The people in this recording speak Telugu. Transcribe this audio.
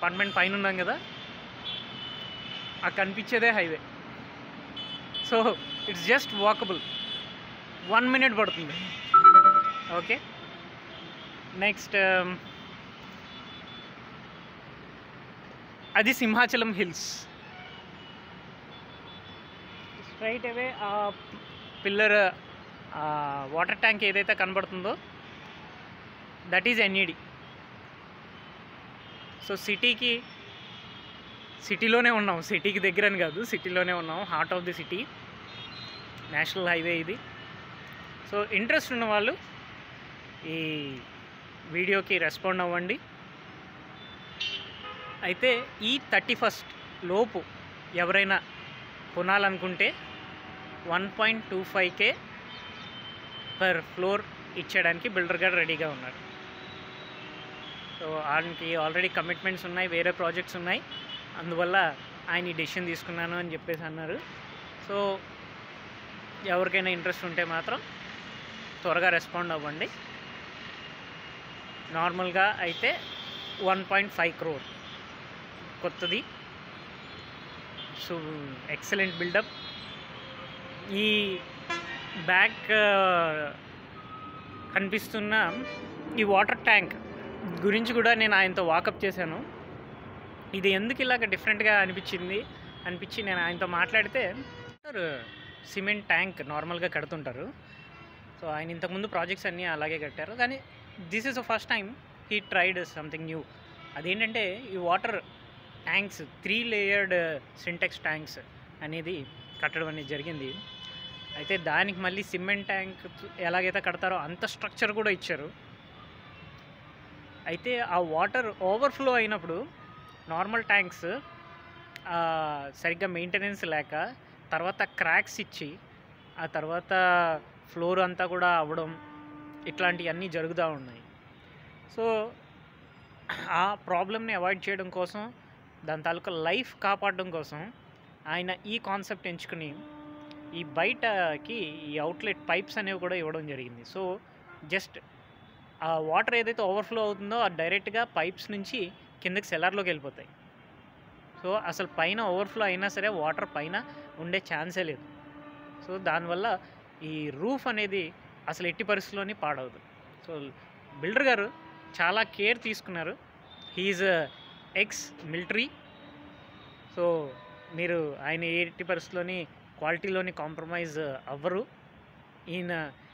అపార్ట్మెంట్ పైన ఉన్నాం కదా ఆ కనిపించేదే highway so it's just walkable one minute పడుతుంది ఓకే నెక్స్ట్ అది సింహాచలం హిల్స్ స్ట్రైట్ అవే ఆ పిల్లర్ వాటర్ ట్యాంక్ ఏదైతే కనబడుతుందో దట్ ఈజ్ ఎన్ఈడి సో సిటీకి సిటీలోనే ఉన్నాం సిటీకి దగ్గర అని కాదు సిటీలోనే ఉన్నాం heart of the city national highway ఇది సో ఇంట్రెస్ట్ ఉన్న వాళ్ళు ఈ వీడియోకి రెస్పాండ్ అవ్వండి అయితే ఈ థర్టీ ఫస్ట్ లోపు ఎవరైనా కొనాలనుకుంటే వన్ పాయింట్ టూ ఫైవ్కే పర్ ఫ్లోర్ ఇచ్చేయడానికి బిల్డర్ గారు రెడీగా ఉన్నారు సో ఆయనకి ఆల్రెడీ కమిట్మెంట్స్ ఉన్నాయి వేరే ప్రాజెక్ట్స్ ఉన్నాయి అందువల్ల ఆయన ఈ డెసిషన్ తీసుకున్నాను అని చెప్పేసి అన్నారు సో ఎవరికైనా ఇంట్రెస్ట్ ఉంటే మాత్రం త్వరగా రెస్పాండ్ అవ్వండి నార్మల్గా అయితే వన్ పాయింట్ ఫైవ్ క్రోర్ కొత్తది సో ఎక్సలెంట్ బిల్డప్ ఈ బ్యాక్ కనిపిస్తున్న ఈ వాటర్ ట్యాంక్ గురించి కూడా నేను ఆయనతో వాకప్ చేశాను ఇది ఎందుకు ఇలాగ డిఫరెంట్గా అనిపించింది అనిపించి నేను ఆయనతో మాట్లాడితే సార్ సిమెంట్ ట్యాంక్ నార్మల్గా కడుతుంటారు సో ఆయన ఇంతకుముందు ప్రాజెక్ట్స్ అన్నీ అలాగే కట్టారు కానీ this is the first time he tried something new అదేంటంటే ఈ water tanks three layered Sintex tanks అనేది కట్టడం అనేది జరిగింది అయితే దానికి మళ్ళీ సిమెంట్ ట్యాంక్ ఎలాగైతే కడతారో అంత స్ట్రక్చర్ కూడా ఇచ్చారు అయితే ఆ వాటర్ ఓవర్ఫ్లో అయినప్పుడు నార్మల్ ట్యాంక్స్ సరిగ్గా మెయింటెనెన్స్ లేక తర్వాత క్రాక్స్ ఇచ్చి ఆ తర్వాత ఫ్లోర్ అంతా కూడా అవ్వడం ఇట్లాంటివన్నీ జరుగుతూ ఉన్నాయి సో ఆ ప్రాబ్లమ్ని అవాయిడ్ చేయడం కోసం దాని తాలూకా లైఫ్ కాపాడడం కోసం ఆయన ఈ కాన్సెప్ట్ ఎంచుకుని ఈ బయటకి ఈ అవుట్లెట్ పైప్స్ అనేవి కూడా ఇవ్వడం జరిగింది సో జస్ట్ ఆ వాటర్ ఏదైతే ఓవర్ఫ్లో అవుతుందో అది డైరెక్ట్గా పైప్స్ నుంచి కిందకి సెలార్లోకి వెళ్ళిపోతాయి సో అసలు పైన ఓవర్ఫ్లో అయినా సరే వాటర్ పైన ఉండే ఛాన్సే లేదు సో దానివల్ల ఈ రూఫ్ అనేది అసలు ఎట్టి పరిస్థితుల్లోని పాడవదు సో బిల్డర్ గారు చాలా కేర్ తీసుకున్నారు హీఈస్ ఎక్స్ మిలిటరీ సో మీరు ఆయన ఏ ఎట్టి పరిస్థితుల్లోని క్వాలిటీలోని కాంప్రమైజ్ అవ్వరు ఈయన